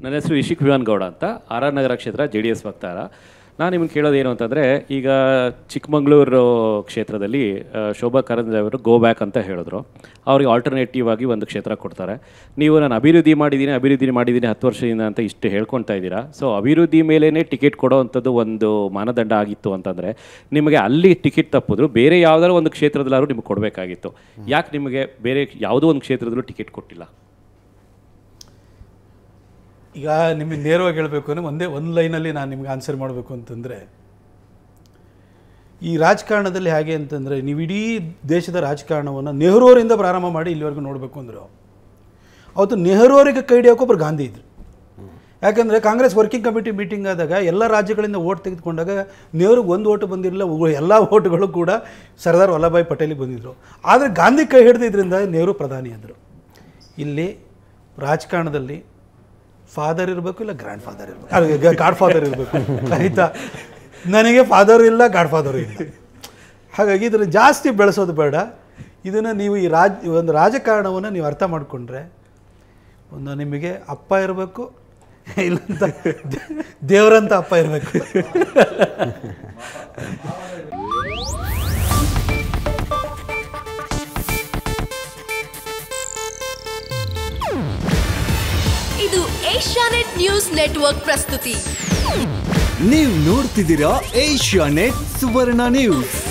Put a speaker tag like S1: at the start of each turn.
S1: ನನ್ನ ಹೆಸರು ಇಶಿಕ್ ವಿವಾನ್ ಗೌಡ ಅಂತ ಆರ್ ಆರ್ ನಗರ ಕ್ಷೇತ್ರ ಜೆ ಡಿ ಎಸ್ ವಕ್ತಾರ ನಾನು ನಿಮ್ಗೆ ಕೇಳೋದು ಏನು ಅಂತಂದರೆ ಈಗ ಚಿಕ್ಕಮಗಳೂರು ಕ್ಷೇತ್ರದಲ್ಲಿ ಆ, ಶೋಭಾ ಕರಂದ್ಲಾಜೆ ಅವರು ಗೋ ಬ್ಯಾಕ್ ಅಂತ ಹೇಳಿದ್ರು ಅವ್ರಿಗೆ ಆಲ್ಟರ್ನೇಟಿವ್ ಆಗಿ ಒಂದು ಕ್ಷೇತ್ರ ಕೊಡ್ತಾರೆ ನೀವು ನಾನು ಅಭಿವೃದ್ಧಿ ಮಾಡಿದ್ದೀನಿ ಅಭಿವೃದ್ಧಿ ಮಾಡಿದ್ದೀನಿ ಹತ್ತು ವರ್ಷದಿಂದ ಅಂತ ಇಷ್ಟು ಹೇಳ್ಕೊಳ್ತಾ ಇದ್ದೀರಾ ಸೊ ಅಭಿವೃದ್ಧಿ ಮೇಲೇ ಟಿಕೆಟ್ ಕೊಡೋ ಅಂಥದ್ದು ಒಂದು ಮಾನದಂಡ ಆಗಿತ್ತು ಅಂತಂದರೆ ನಿಮಗೆ ಅಲ್ಲಿ ಟಿಕೆಟ್ ತಪ್ಪಿದ್ರು ಬೇರೆ ಯಾವುದಾದ್ರು ಒಂದು ಕ್ಷೇತ್ರದಲ್ಲಾದ್ರೂ ನಿಮಗೆ ಕೊಡಬೇಕಾಗಿತ್ತು ಯಾಕೆ ನಿಮಗೆ ಬೇರೆ ಯಾವುದೋ ಒಂದು ಕ್ಷೇತ್ರದಲ್ಲೂ ಟಿಕೆಟ್ ಕೊಟ್ಟಿಲ್ಲ
S2: ಈಗ ನಿಮಗೆ ನೇರವಾಗಿ ಹೇಳಬೇಕು ಅಂದರೆ ಒಂದೇ ಒಂದು ಲೈನಲ್ಲಿ ನಾನು ನಿಮ್ಗೆ ಆನ್ಸರ್ ಮಾಡಬೇಕು ಅಂತಂದರೆ ಈ ರಾಜಕಾರಣದಲ್ಲಿ ಹೇಗೆ ಅಂತಂದರೆ ನೀವು ಇಡೀ ದೇಶದ ರಾಜಕಾರಣವನ್ನು ನೆಹರು ಅವರಿಂದ ಪ್ರಾರಂಭ ಮಾಡಿ ಇಲ್ಲಿವರೆಗೂ ನೋಡಬೇಕು ಅಂದ್ರೆ ಅವತ್ತು ನೆಹರು ಅವರಿಗೆ ಕೈ ಹಿಡಿಯೋಕೆ ಒಬ್ಬರು ಗಾಂಧಿ ಇದ್ರು ಯಾಕಂದರೆ ಕಾಂಗ್ರೆಸ್ ವರ್ಕಿಂಗ್ ಕಮಿಟಿ ಮೀಟಿಂಗ್ ಆದಾಗ ಎಲ್ಲ ರಾಜ್ಯಗಳಿಂದ ಓಟ್ ತೆಗೆದುಕೊಂಡಾಗ ನೆಹರುಗೆ ಒಂದು ಓಟು ಬಂದಿರಲಿಲ್ಲ ಉ- ಎಲ್ಲ ಓಟುಗಳು ಕೂಡ ಸರ್ದಾರ್ ವಲ್ಲಭಾಯ್ ಪಟೇಲಿಗೆ ಬಂದಿದ್ದರು ಆದರೆ ಗಾಂಧಿ ಕೈ ಹಿಡಿದಿದ್ದರಿಂದ ನೆಹರು ಪ್ರಧಾನಿ ಆದರು ಇಲ್ಲಿ ರಾಜಕಾರಣದಲ್ಲಿ ಫಾದರ್ ಇರಬೇಕು ಇಲ್ಲ ಗ್ರ್ಯಾಂಡ್ ಫಾದರ್ ಇರಬೇಕು ಗಾಡ್ ಫಾದರ್ ಇರಬೇಕು ಆಯಿತಾ ನನಗೆ ಫಾದರ್ ಇಲ್ಲ ಗಾಡ್ ಫಾದರ್ ಇಲ್ಲ ಹಾಗಾಗಿ ಇದನ್ನು ಜಾಸ್ತಿ ಬೆಳೆಸೋದು ಬೇಡ ಇದನ್ನು ನೀವು ಈ ರಾಜ್ ಒಂದು ರಾಜಕಾರಣವನ್ನು ನೀವು ಅರ್ಥ ಮಾಡಿಕೊಂಡ್ರೆ ಒಂದು ನಿಮಗೆ ಅಪ್ಪ ಇರಬೇಕು ಇಲ್ಲಂತ ದೇವರಂತ ಅಪ್ಪ ಇರಬೇಕು
S3: ಇದು ಏಷ್ಯಾನೆಟ್ ನ್ಯೂಸ್ ನೆಟ್ವರ್ಕ್ ಪ್ರಸ್ತುತಿ
S4: ನೀವು ನೋಡ್ತಿದ್ದೀರಾ ಏಷ್ಯಾ ನೆಟ್ ಸುವರ್ಣ ನ್ಯೂಸ್